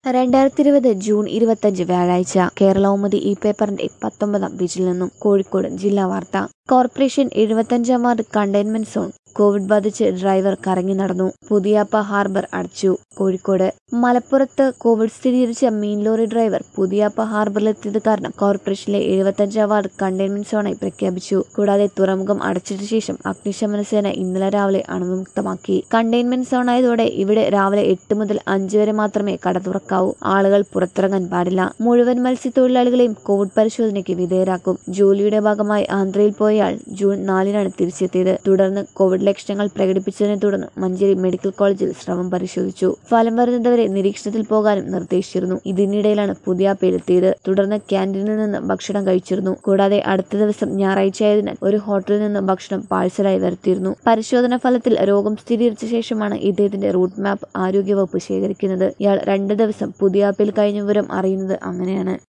രണ്ടായിരത്തി ഇരുപത് ജൂൺ ഇരുപത്തഞ്ച് വ്യാഴാഴ്ച കേരളൗമുദി ഈ പേപ്പറിന്റെ പത്തൊമ്പതാം പേജിൽ നിന്നും കോഴിക്കോട് ജില്ലാ വാർത്ത കോർപ്പറേഷൻ എഴുപത്തഞ്ചാം വാർഡ് കണ്ടെയ്ൻമെന്റ് സോൺ കോവിഡ് ബാധിച്ച് ഡ്രൈവർ കറങ്ങി നടന്നു പുതിയാപ്പ ഹാർബർ അടച്ചു കോഴിക്കോട് മലപ്പുറത്ത് കോവിഡ് സ്ഥിരീകരിച്ച മീൻ ലോറി ഡ്രൈവർ പുതിയാപ്പ ഹാർബറിലെത്തിയത് കാരണം കോർപ്പറേഷനിലെ എഴുപത്തഞ്ചാം വാർഡ് കണ്ടെയ്ൻമെന്റ് സോണായി പ്രഖ്യാപിച്ചു കൂടാതെ തുറമുഖം അടച്ചിട്ട ശേഷം അഗ്നിശമന സേന ഇന്നലെ രാവിലെ അണുവിമുക്തമാക്കി കണ്ടെയ്ൻമെന്റ് സോണായതോടെ ഇവിടെ രാവിലെ എട്ട് മുതൽ അഞ്ച് വരെ മാത്രമേ കട തുറക്കാവൂ ആളുകൾ പുറത്തിറങ്ങാൻ പാടില്ല മുഴുവൻ മത്സ്യത്തൊഴിലാളികളെയും കോവിഡ് പരിശോധനയ്ക്ക് വിധേയരാക്കും ജോലിയുടെ ഭാഗമായി ആന്ധ്രയിൽ പോയയാൾ ജൂൺ നാലിനാണ് തിരിച്ചെത്തിയത് തുടർന്ന് കോവിഡ് ലക്ഷണങ്ങൾ പ്രകടിപ്പിച്ചതിനെ തുടർന്ന് മഞ്ചേരി മെഡിക്കൽ കോളേജിൽ സ്രവം പരിശോധിച്ചു ഫലം വരുന്നതുവരെ നിരീക്ഷണത്തിൽ പോകാനും നിർദ്ദേശിച്ചിരുന്നു ഇതിനിടയിലാണ് പുതിയാപ്പയിലെത്തിയത് തുടർന്ന് ക്യാൻറ്റീനിൽ നിന്ന് ഭക്ഷണം കഴിച്ചിരുന്നു കൂടാതെ അടുത്ത ദിവസം ഞായറാഴ്ചയായതിനാൽ ഒരു ഹോട്ടലിൽ നിന്ന് ഭക്ഷണം പാഴ്സലായി വരുത്തിയിരുന്നു പരിശോധന ഫലത്തിൽ രോഗം സ്ഥിരീകരിച്ച ശേഷമാണ് ഇദ്ദേഹത്തിന്റെ റൂട്ട് മാപ്പ് ആരോഗ്യവകുപ്പ് ശേഖരിക്കുന്നത് ഇയാൾ രണ്ട് ദിവസം പുതിയാപ്പയിൽ കഴിഞ്ഞ വിവരം അറിയുന്നത് അങ്ങനെയാണ്